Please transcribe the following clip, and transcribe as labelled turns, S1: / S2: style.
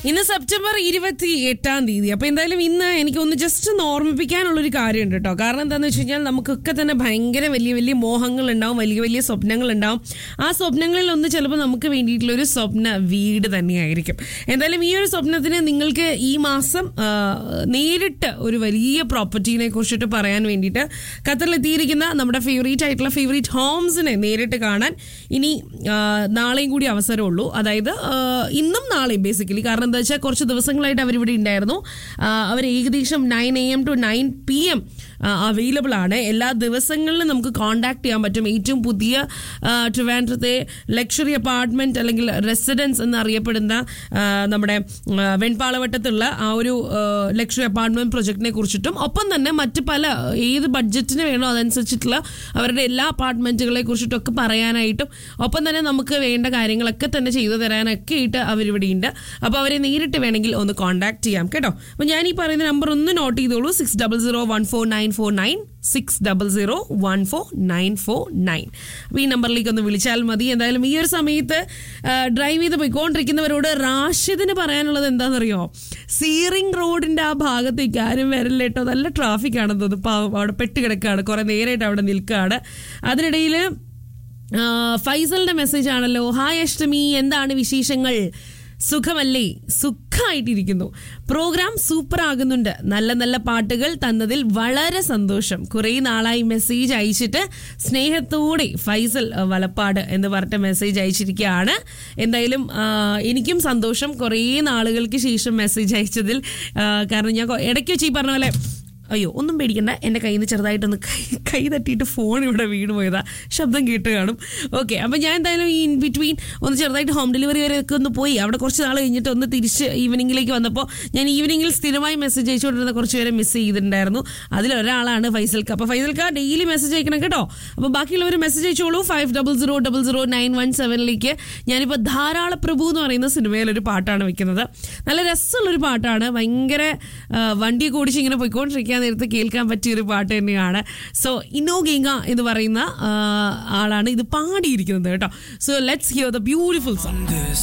S1: ഇന്ന് സെപ്റ്റംബർ ഇരുപത്തി എട്ടാം തീയതി അപ്പൊ എന്തായാലും ഇന്ന് എനിക്ക് ഒന്ന് ജസ്റ്റ് ഒന്ന് ഓർമ്മിപ്പിക്കാനുള്ളൊരു കാര്യമുണ്ട് കേട്ടോ കാരണം എന്താണെന്ന് വെച്ച് കഴിഞ്ഞാൽ നമുക്കൊക്കെ തന്നെ ഭയങ്കര വലിയ വലിയ മോഹങ്ങൾ ഉണ്ടാവും വലിയ വലിയ സ്വപ്നങ്ങൾ ഉണ്ടാവും ആ സ്വപ്നങ്ങളിൽ ഒന്ന് ചിലപ്പോൾ നമുക്ക് വേണ്ടിയിട്ടുള്ള ഒരു സ്വപ്ന വീട് തന്നെയായിരിക്കും എന്തായാലും ഈ ഒരു സ്വപ്നത്തിന് നിങ്ങൾക്ക് ഈ മാസം ആ, നേരിട്ട് ഒരു വലിയ പ്രോപ്പർട്ടീനെ കുറിച്ചിട്ട് പറയാൻ വേണ്ടിയിട്ട് ഖത്തറിലെത്തിയിരിക്കുന്ന നമ്മുടെ ഫേവറേറ്റ് ആയിട്ടുള്ള ഫേവറേറ്റ് ഹോംസിനെ നേരിട്ട് കാണാൻ ഇനി ആ, നാളെയും കൂടി അവസരമുള്ളൂ അതായത് ആ, ഇന്നും നാളെയും ബേസിക്കലി കാരണം എന്താ വെച്ചാൽ കുറച്ച് ദിവസങ്ങളായിട്ട് അവരിവിടെ ഉണ്ടായിരുന്നു ആ, അവർ ഏകദേശം nine A M to nine P M available ആണ് എല്ലാ ദിവസങ്ങളിലും നമുക്ക് കോൺടാക്ട് ചെയ്യാൻ പറ്റും ഏറ്റവും പുതിയ ആ, ട്രിവാൻഡ്രത്തെ ലക്ഷറി അപ്പാർട്ട്മെന്റ് അല്ലെങ്കിൽ റെസിഡൻസ് എന്നറിയപ്പെടുന്ന ആ, നമ്മുടെ ആ, വെൺപാളവട്ടത്തുള്ള ആ ഒരു ലക്ഷറി അപ്പാർട്ട്മെന്റ് പ്രൊജക്ടിനെ കുറിച്ചിട്ടും ഒപ്പം തന്നെ മറ്റ് പല ഏത് ബഡ്ജറ്റിന് വേണോ അതനുസരിച്ചിട്ടുള്ള അവരുടെ എല്ലാ അപ്പാർട്ട്മെന്റുകളെ കുറിച്ചിട്ടൊക്കെ പറയാനായിട്ടും ഒപ്പം തന്നെ നമുക്ക് വേണ്ട കാര്യങ്ങളൊക്കെ തന്നെ ചെയ്തു തരാനൊക്കെ ആയിട്ട് അവരിവിടെ ഉണ്ട് അപ്പോൾ അവരെ നേരിട്ട് വേണമെങ്കിൽ ഒന്ന് കോൺടാക്ട് ചെയ്യാം കേട്ടോ അപ്പോൾ ഞാൻ ഈ പറയുന്ന നമ്പർ ഒന്ന് നോട്ട് ചെയ്തോളൂ six double zero one four nine four nine six double zero one four nine four nine അപ്പോൾ ഈ നമ്പറിലേക്ക് ഒന്ന് വിളിച്ചാൽ മതി എന്തായാലും ഈ ഒരു സമയത്ത് ഡ്രൈവ് ചെയ്ത് പോയിക്കൊണ്ടിരിക്കുന്നവരോട് റാഷിദിന് പറയാനുള്ളത് എന്താണെന്നറിയോ സീറിംഗ് റോഡിന്റെ ആ ഭാഗത്തേക്ക് ആരും വരില്ല കേട്ടോ നല്ല ട്രാഫിക് ആണെന്ന് തോന്നുന്നു പാവം അവിടെ പെട്ട് കിടക്കുകയാണ് കുറെ നേരമായിട്ട് അവിടെ നിൽക്കുകയാണ് അതിനിടയിൽ ആ, ഫൈസലിന്റെ മെസ്സേജ് ആണല്ലോ ഹായ് അഷ്ടമി എന്താണ് വിശേഷങ്ങൾ സുഖമല്ലേ സുഖമായിട്ടിരിക്കുന്നു പ്രോഗ്രാം സൂപ്പർ ആകുന്നുണ്ട് നല്ല നല്ല പാട്ടുകൾ തന്നതിൽ വളരെ സന്തോഷം കുറേ നാളായി മെസ്സേജ് അയച്ചിട്ട് സ്നേഹത്തോടെ ഫൈസൽ ആ, വലപ്പാട് എന്ന് പറഞ്ഞിട്ട് മെസ്സേജ് അയച്ചിരിക്കുകയാണ് എന്തായാലും ആ, എനിക്കും സന്തോഷം കുറേ നാളുകൾക്ക് ശേഷം മെസ്സേജ് അയച്ചതിൽ ആ, കാരണം ഞാൻ കൊ- ഇടയ്ക്ക് വെച്ച് ഈ പറഞ്ഞ പോലെ അയ്യോ ഒന്നും പേടിക്കണ്ട എൻ്റെ കയ്യിൽ നിന്ന് ചെറുതായിട്ടൊന്ന് കൈ കൈ തട്ടിയിട്ട് ഫോൺ ഇവിടെ വീണ് പോയതാ ശബ്ദം കേട്ട് കാണും ഓക്കെ അപ്പം ഞാൻ എന്തായാലും ഈ ഇൻ ബിറ്റ്വീൻ ഒന്ന് ചെറുതായിട്ട് ഹോം ഡെലിവറി വരെ ഒക്കെ ഒന്ന് പോയി അവിടെ കുറച്ച് നാൾ കഴിഞ്ഞിട്ട് ഒന്ന് തിരിച്ച് ഈവനിങ്ങിലേക്ക് വന്നപ്പോൾ ഞാൻ ഈവനിങ്ങിൽ സ്ഥിരമായി മെസ്സേജ് അയച്ചുകൊണ്ടിരുന്ന കുറച്ച് പേരെ മിസ് ചെയ്തിട്ടുണ്ടായിരുന്നു അതിലൊരാളാണ് ഫൈസൽക്ക അപ്പോൾ ഫൈസൽക്ക ഡെയിലി മെസ്സേജ് അയക്കണം കേട്ടോ അപ്പോൾ ബാക്കിയുള്ളവർ മെസ്സേജ് അയച്ചോളൂ five double zero double zero nine one സെവനിലേക്ക് ഞാനിപ്പോൾ ധാരാള പ്രഭു എന്ന് പറയുന്ന സിനിമയിലൊരു പാട്ടാണ് വെക്കുന്നത് നല്ല രസമുള്ളൊരു പാട്ടാണ് ഭയങ്കര ആ, വണ്ടിയൊക്കെ ഓടിച്ച് ഇങ്ങനെ പോയിക്കൊണ്ടിരിക്കാൻ നേരത്ത് കേൾക്കാൻ പറ്റിയ ഒരു പാട്ട് തന്നെയാണ് സോ ഇനോ ഗീങ്ങ എന്ന് പറയുന്ന ആ, ആളാണ് ഇത് പാടിയിരിക്കുന്നത് കേട്ടോ so let's hear the beautiful song
S2: This